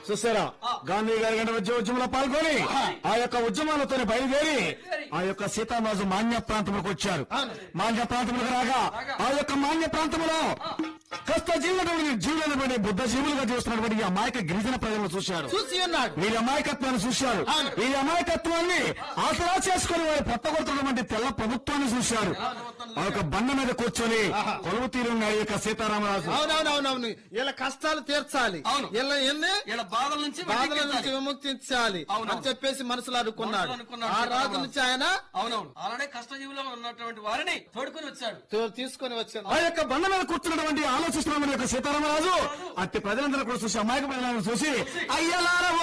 చూసారా గాంధీ గారి గంట వచ్చే ఉద్యమంలో పాల్గొని ఆ యొక్క ఉద్యమాలతో బయలుదేరి ఆ యొక్క సీతారాజు మాన్య ప్రాంతంలోకి వచ్చారు మాన్య ప్రాంతంలోకి రాగా ఆ యొక్క మాన్య ప్రాంతంలో కష్ట జీవులటువంటి జీవులైనటువంటి బుద్ధ జీవులుగా చూస్తున్నటువంటి ఈ అమాయక గిరిజన ప్రజలను చూశారు చూసి ఉన్నాడు వీరి అమాయకత్వాన్ని చూశారు అవును. వీరి అమాయకత్వాన్ని ఆసరా చేసుకుని వారి పొట్టగొడుతున్నటువంటి తెల్ల ప్రభుత్వాన్ని చూశారు ఆ యొక్క బండ మీద కూర్చొని కొలువు తీరున్న ఈ యొక్క సీతారామరాజు అవునవునవునవును వీళ్ళ కష్టాలు తీర్చాలి అవును. వీళ్ళ ఎన్ని ఇలా బాధల నుంచి బాధల నుంచి విడిపించాలి. విముక్తించాలి అవును. అని చెప్పేసి మనసులో అనుకున్నాడు మనసులో అనుకున్నాడు. ఆ రాజు నుంచి ఆయన అవునవును అలానే కష్టజీవులో ఉన్నటువంటి వారిని తోడుకొని వచ్చాడు తో- తీసుకొని వచ్చాను ఆ యొక్క బండ మీద కూర్చున్నటువంటి ఆలోచిస్తున్న యొక్క సీతారామరాజు అట్టి ప్రజలందరూ కూడా చూసి అమాయక ప్రజలను చూసి అయ్యలారా